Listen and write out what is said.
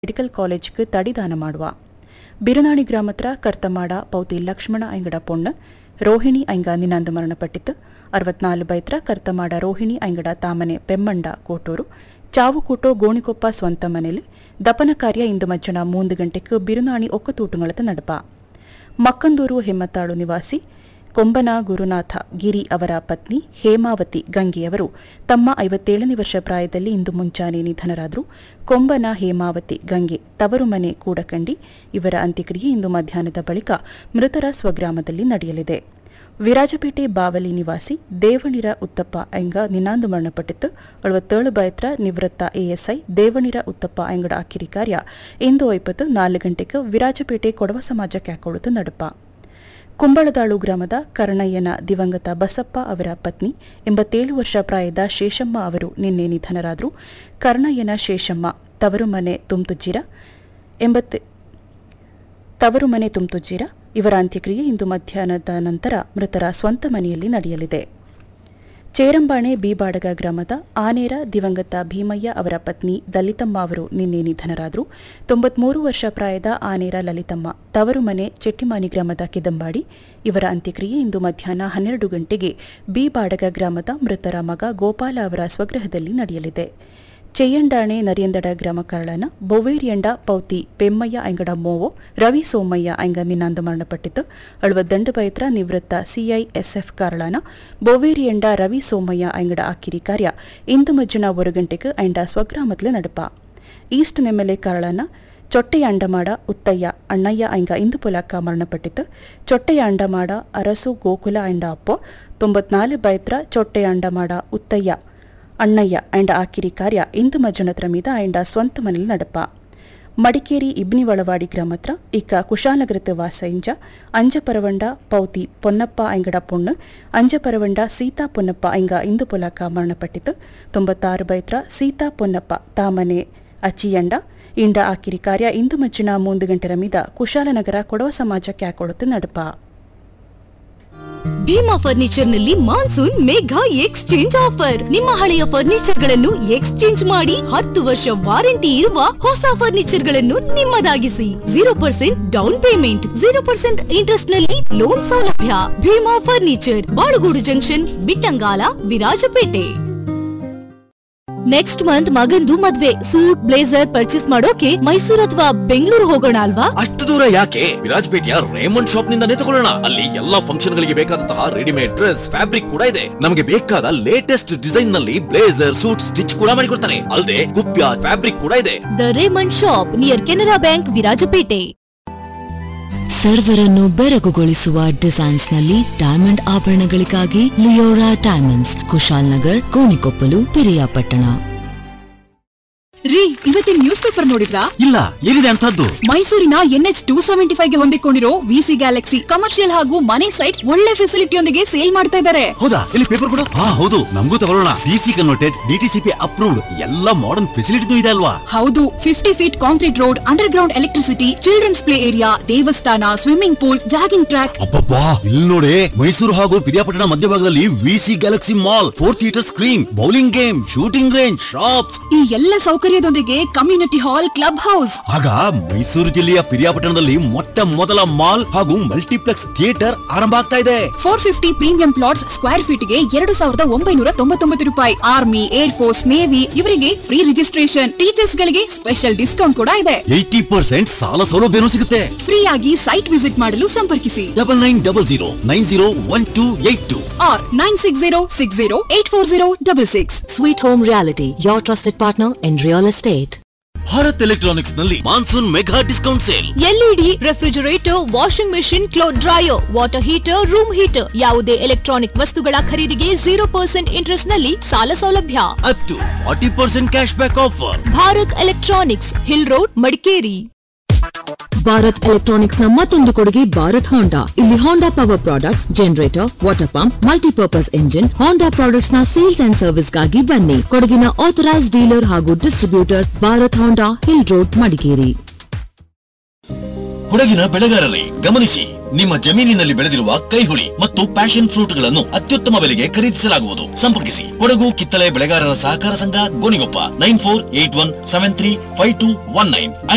Medical ಕಾಲೇಜ್ಗೆ ತಡಿದಾನ ಮಾಡುವ ಬಿರುನಾಣಿ ಗ್ರಾಮತ್ರ ಕರ್ತಮಾಡ ಪೌತಿ ಲಕ್ಷ್ಮಣ ಐಂಗಡ ಪೊಣ್ಣ ರೋಹಿಣಿ ಐಂಗ ನಿನಾಂದು ಮರಣಪಟ್ಟಿತ್ತು ಅರವತ್ನಾಲು ಬೈತ್ರ ಕರ್ತಮಾಡ ರೋಹಿಣಿ ಐಂಗಡ ತಾಮನೆ ಪೆಮ್ಮಂಡ ಕೋಟೂರು ಚಾವು ಕೂಟೋ ಗೋಣಿಕೊಪ್ಪ ಸ್ವಂತ ಮನೆಯಲ್ಲಿ ದಪನ ಕಾರ್ಯ ಇಂದು ಮಧ್ಯಾಹ್ನ ಮೂಂದು ಗಂಟೆಗೆ ಬಿರುನಾಣಿ ಒಕ್ಕತೂಟುಗಳದ ನಡಪ ಮಕ್ಕಂದೂರು ಹೆಮ್ಮತ್ತಾಳು ನಿವಾಸಿ ಕೊಂಬನ ಗುರುನಾಥ ಗಿರಿ ಅವರ ಪತ್ನಿ ಹೇಮಾವತಿ ಗಂಗೆಯವರು ತಮ್ಮ ಐವತ್ತೇಳನೇ ವರ್ಷ ಪ್ರಾಯದಲ್ಲಿ ಇಂದು ಮುಂಚಾನೆ ನಿಧನರಾದರು ಕೊಂಬನ ಹೇಮಾವತಿ ಗಂಗೆ ತವರು ಮನೆ ಕೂಡಕಂಡಿ ಇವರ ಅಂತ್ಯಕ್ರಿಯೆ ಇಂದು ಮಧ್ಯಾಹ್ನದ ಬಳಿಕ ಮೃತರ ಸ್ವಗ್ರಾಮದಲ್ಲಿ ನಡೆಯಲಿದೆ ವಿರಾಜಪೇಟೆ ಬಾವಲಿ ನಿವಾಸಿ ದೇವಣಿರ ಉತ್ತಪ್ಪ ಐಂಗ ನಿನಾಂದು ಮರಣಪಟ್ಟಿತ್ತು ಅಳವತ್ತೇಳು ಬಯತ್ರ ನಿವೃತ್ತ ಎಎಸ್ಐ ದೇವಣಿರ ಉತ್ತಪ್ಪ ಐಂಗಡ ಅಕ್ಕಿರಿ ಕಾರ್ಯ ಇಂದು ಐಪತ್ತು ನಾಲ್ಕು ಗಂಟೆಗೆ ವಿರಾಜಪೇಟೆ ಕೊಡವ ಸಮಾಜ ಕ್ಯಾಕೊಳುತ್ತು ನಡಪ ಕುಂಬಳದಾಳು ಗ್ರಾಮದ ಕರ್ಣಯ್ಯನ ದಿವಂಗತ ಬಸಪ್ಪ ಅವರ ಪತ್ನಿ ಎಂಬತ್ತೇಳು ವರ್ಷ ಪ್ರಾಯದ ಶೇಷಮ್ಮ ಅವರು ನಿನ್ನೆ ನಿಧನರಾದರು ಕರ್ಣಯ್ಯನ ಶೇಷಮ್ಮ ತವರು ಮನೆ ತುಮ್ತುಜ್ಜಿರ ಎಂಬತ್ತೆ ತವರು ಮನೆ ತುಮ್ತುಜ್ಜಿರ ಇವರ ಅಂತ್ಯಕ್ರಿಯೆ ಇಂದು ಮಧ್ಯಾಹ್ನದ ನಂತರ ಮೃತರ ಸ್ವಂತ ಮನೆಯಲ್ಲಿ ನಡೆಯಲಿದೆ ಚೇರಂಬಾಣೆ ಬಿಬಾಡಗ ಗ್ರಾಮದ ಆನೇರ ದಿವಂಗತ ಭೀಮಯ್ಯ ಅವರ ಪತ್ನಿ ಲಲಿತಮ್ಮ ಅವರು ನಿನ್ನೆ ನಿಧನರಾದರು ತೊಂಬತ್ಮೂರು ವರ್ಷ ಪ್ರಾಯದ ಆನೇರ ಲಲಿತಮ್ಮ ತವರು ಮನೆ ಚೆಟ್ಟಿಮಾನಿ ಗ್ರಾಮದ ಕಿದಂಬಾಡಿ ಇವರ ಅಂತ್ಯಕ್ರಿಯೆ ಇಂದು ಮಧ್ಯಾಹ್ನ ಹನ್ನೆರಡು ಗಂಟೆಗೆ ಬಿಬಾಡಗ ಗ್ರಾಮದ ಮೃತರ ಮಗ ಗೋಪಾಲ ಅವರ ಸ್ವಗೃಹದಲ್ಲಿ ನಡೆಯಲಿದೆ ಚೆಯ್ಯಂಡಾಣೆ ನರಿಯಂದಡ ಗ್ರಾಮ ಕರಳನ ಬೊವೇರಿಯಂಡ ಪೌತಿ ಪೆಮ್ಮಯ್ಯ ಐಂಗಡ ಮೋವೋ ರವಿ ಸೋಮಯ್ಯ ಐಂಗ ನಿನ್ನಾಂದ ಮರಣಪಟ್ಟಿತ್ತು ಅಳುವ ದಂಡಬೈತ್ರ ನಿವೃತ್ತ ಸಿಐಎಸ್ಎಫ್ ಕಾರಳನ ಬೊವೇರಿಯಂಡ ರವಿ ಸೋಮಯ್ಯ ಐಂಗಡ ಆಕಿರಿ ಕಾರ್ಯ ಇಂದು ಮಜ್ಜನ ಒಂದು ಗಂಟೆಗೆ ಐಂಡ ಸ್ವಗ್ರಾಮತ್ಲೆ ನಡಪ ಈಸ್ಟ್ ನೆಮ್ಮೆಲೆ ಕಾರಳನ ಚೊಟ್ಟೆಯ ಅಂಡಮಾಡ ಉತ್ತಯ್ಯ ಅಣ್ಣಯ್ಯ ಐಂಗ ಇಂದು ಪುಲಕ ಮರಣಪಟ್ಟಿತ್ತು ಚೊಟ್ಟೆಯ ಅಂಡಮಾಡ ಅರಸು ಗೋಕುಲ ಐಂಡ ಅಪ್ಪೋ ತೊಂಬತ್ನಾಲು ಬೈತ್ರ ಚೊಟ್ಟೆಯ ಅಂಡಮಾಡ ಉತ್ತಯ್ಯ ಅಣ್ಣಯ್ಯ ಐಂಡ ಆಕಿರಿ ಕಾರ್ಯ ಇಂದು ಮಜ್ಜನತ್ರ ಮೀದ ಐಂಡ ಸ್ವಂತ ಮನೆಯಲ್ಲಿ ನಡಪ ಮಡಿಕೇರಿ ಇಬ್ನಿವಳವಾಡಿ ಗ್ರಾಮತ್ರ ಇಕ್ಕ ಕುಶಾಲನಗರತ ವಾಸ ಇಂಜ ಅಂಜಪರವಂಡ ಪೌತಿ ಪೊನ್ನಪ್ಪ ಐಂಗಡ ಪೊಣ್ಣು ಅಂಜಪರವಂಡ ಸೀತಾ ಪೊನ್ನಪ್ಪ ಐಂಗ ಇಂದು ಪುಲಕ ಮರಣಪಟ್ಟಿತು ತೊಂಬತ್ತಾರು ಬೈತ್ರ ಸೀತಾ ಪೊನ್ನಪ್ಪ ತಾಮನೆ ಅಚ್ಚಿಯಂಡ ಇಂಡ ಆಕಿರಿ ಕಾರ್ಯ ಇಂದು ಮಜ್ಜಿನ ಮೂಂದು ಗಂಟೆರ ಮೀದ ಕುಶಾಲನಗರ ಕೊಡವ ಸಮಾಜ ಕ್ಯಾಕೊಳುತ್ತು ನಡಪ ಭೀಮಾ ಫರ್ನಿಚರ್ ನಲ್ಲಿ ಮಾನ್ಸೂನ್ ಮೇಘ ಎಕ್ಸ್ಚೇಂಜ್ ಆಫರ್ ನಿಮ್ಮ ಹಳೆಯ ಫರ್ನಿಚರ್ ಗಳನ್ನು ಎಕ್ಸ್ಚೇಂಜ್ ಮಾಡಿ ಹತ್ತು ವರ್ಷ ವಾರಂಟಿ ಇರುವ ಹೊಸ ಫರ್ನಿಚರ್ ಗಳನ್ನು ನಿಮ್ಮದಾಗಿಸಿ zero percent down payment zero percent interest ನಲ್ಲಿ ಲೋನ್ ಸೌಲಭ್ಯ Bhima furniture Balugodu junction Bittangala Virajpet next month ಮಗಂದು ಮದ್ವೆ ಸೂಟ್ ಬ್ಲೇಸರ್ ಪರ್ಚೇಸ್ ಮಾಡೋಕೆ ಮೈಸೂರು ಅಥವಾ ಬೆಂಗಳೂರು ಹೋಗೋಣ ಅಲ್ವಾ ಅಷ್ಟು ದೂರ ಯಾಕೆ ವಿರಾಜಪೇಟೆಯ ರೇಮಂಡ್ ಶಾಪ್ ನಿಂದಾನೇ ತಗೊಳ್ಳೋಣ ಅಲ್ಲಿ ಎಲ್ಲಾ ಫಂಕ್ಷನ್ ಗಳಿಗೆ ಬೇಕಾದಂತಹ ರೆಡಿಮೇಡ್ ಡ್ರೆಸ್ ಫ್ಯಾಬ್ರಿಕ್ ಕೂಡ ಇದೆ ನಮಗೆ ಬೇಕಾದ ಲೇಟೆಸ್ಟ್ ಡಿಸೈನ್ ನಲ್ಲಿ ಬ್ಲೇಸರ್ ಸೂಟ್ ಸ್ಟಿಚ್ ಕೂಡ ಮಾಡಿಕೊಡ್ತಾರೆ ಅಲ್ಲದೆ ಕುಪ್ಯ ಫ್ಯಾಬ್ರಿಕ್ ಕೂಡ ಇದೆ the Raymond shop near Canara bank Virajpet ಸರ್ವರನ್ನು ಬೆರಗುಗೊಳಿಸುವ ಡಿಸೈನ್ಸ್ ನಲ್ಲಿ ಡೈಮಂಡ್ ಆಭರಣಗಳಿಗಾಗಿ ಲಿಯೋರಾ ಡೈಮಂಡ್ಸ್ ಕುಶಾಲ್ ನಗರ್ ಕೋಣಿಕೊಪ್ಪಲು ಪಿರಿಯಾಪಟ್ಟಣ ರೀ ಇವತ್ತಿನ ನ್ಯೂಸ್ ಪೇಪರ್ ನೋಡಿದ್ರಾ ಇಲ್ಲ ಏನಿದೆ ಅಂತದ್ದು ಮೈಸೂರಿನ ಎನ್ಎಚ್ ಟೂ ಸೆವೆಂಟಿ ಫೈವ್ ಗೆ ಹೊಂದಿಕೊಂಡಿರೋ ವಿಸಿ ಗ್ಯಾಲಕ್ಸಿ ಕಮರ್ಷಿಯಲ್ ಹಾಗೂ ಮನೆ ಸೈಟ್ ಒಳ್ಳೆ ಫೆಸಿಲಿಟಿಯೊಂದಿಗೆ ಸೇಲ್ ಮಾಡ್ತಾ ಇದ್ದಾರೆ ಹೌದಾ ಇಲ್ಲಿ ಪೇಪರ್ ಕೊಡು ಹಾ ಹೌದು ನಮಗೂ ತಗೊಳ್ಳೋಣ ಡಿಸಿ ಕನ್ವರ್ಟೆಡ್ ಡಿಟಿಸಿಪಿ ಅಪ್ರೂವ್ಡ್ ಎಲ್ಲ ಮಾಡರ್ನ್ ಫೆಸಿಲಿಟಿನೂ ಇದೆ ಅಲ್ವಾ ಹೌದು fifty feet concrete road underground electricity children's play area ದೇವಸ್ಥಾನ ಸ್ವಿಮ್ಮಿಂಗ್ ಪೂಲ್ ಜಾಗಿಂಗ್ ಟ್ರ್ಯಾಕ್ ಅಬ್ಬಬ್ಬಾ ಇಲ್ಲಿ ನೋಡಿ ಮೈಸೂರು ಹಾಗೂ ಪಿರಿಯಾಪಟ್ಟಣ ಮಧ್ಯಭಾಗದಲ್ಲಿ VC galaxy mall four theatre screen bowling game shooting range shops ಈ ಎಲ್ಲ ಸೌಕರ್ಯದೊಂದಿಗೆ ಕಮ್ಯುನಿಟಿ ಹಾಲ್ ಕ್ಲಬ್ ಹೌಸ್ ಆಗ ಮೈಸೂರು ಜಿಲ್ಲೆಯ ಪಿರಿಯಾಪಟ್ಟಣದಲ್ಲಿ ಮೊಟ್ಟ ಮೊದಲ ಮಾಲ್ ಹಾಗೂ ಮಲ್ಟಿಪ್ಲೆಕ್ಸ್ ಥಿಯೇಟರ್ ಆರಂಭ ಆಗ್ತಾ ಇದೆ four fifty premium plots square feet ಗೆ ಎರಡು ಸಾವಿರದ ಒಂಬೈನೂರ ತೊಂಬತ್ತೊಂಬತ್ತು ರೂಪಾಯಿ ಆರ್ಮಿ ಏರ್ ಫೋರ್ಸ್ ನೇವಿ ಇವರಿಗೆ ಫ್ರೀ ರಿಜಿಸ್ಟ್ರೇಷನ್ ಟೀಚರ್ಸ್ ಗಳಿಗೆ ಸ್ಪೆಷಲ್ ಡಿಸ್ಕೌಂಟ್ ಕೂಡ ಇದೆ ಏಯ್ಟಿ ಪರ್ಸೆಂಟ್ ಸಾಲ ಸೌಲಭ್ಯನೂ ಸಿಗುತ್ತೆ ಫ್ರೀ ಆಗಿ ಸೈಟ್ ವಿಸಿಟ್ ಮಾಡಲು ಸಂಪರ್ಕಿಸಿ double nine double zero nine zero one two eight two or 9606084066. Sweet home reality your trusted partner in real estate Bharat electronics ನಲ್ಲಿ monsoon mega discount sale LED refrigerator washing machine cloth dryer water heater room heater ಯಾವುದೇ electronic ವಸ್ತುಗಳ ಖರೀದಿಗೆ zero percent interest ನಲ್ಲಿ ಸಾಲ ಸೌಲಭ್ಯ up to forty percent cash back offer Bharat electronics hill road Madikeri Bharat electronics ನ ಮತ್ತೊಂದು ಕೊಡುಗೆ ಭಾರತ್ ಹೋಂಡಾ ಇಲ್ಲಿ Honda power product generator water pump multipurpose engine Honda products ನ ಸೇಲ್ಸ್ ಅಂಡ್ ಸರ್ವಿಸ್ ಗಾಗಿ ಬನ್ನಿ ಕೊಡಗಿನ ಆಥರೈಸ್ ಡೀಲರ್ ಹಾಗೂ distributor Bharat Honda hill road Madikeri ಕೊಡಗಿನ ಬೆಳೆಗಾರರೇ ಗಮನಿಸಿ ನಿಮ್ಮ ಜಮೀನಿನಲ್ಲಿ ಬೆಳೆದಿರುವ ಕೈಹುಳಿ ಮತ್ತು ಪ್ಯಾಷನ್ ಫ್ರೂಟ್ ಗಳನ್ನು ಅತ್ಯುತ್ತಮ ಬೆಲೆಗೆ ಖರೀದಿಸಲಾಗುವುದು ಸಂಪರ್ಕಿಸಿ ಕೊಡಗು ಕಿತ್ತಳೆ ಬೆಳೆಗಾರರ ಸಹಕಾರ ಸಂಘ Gonikoppa nine four eight one seven three five two one nine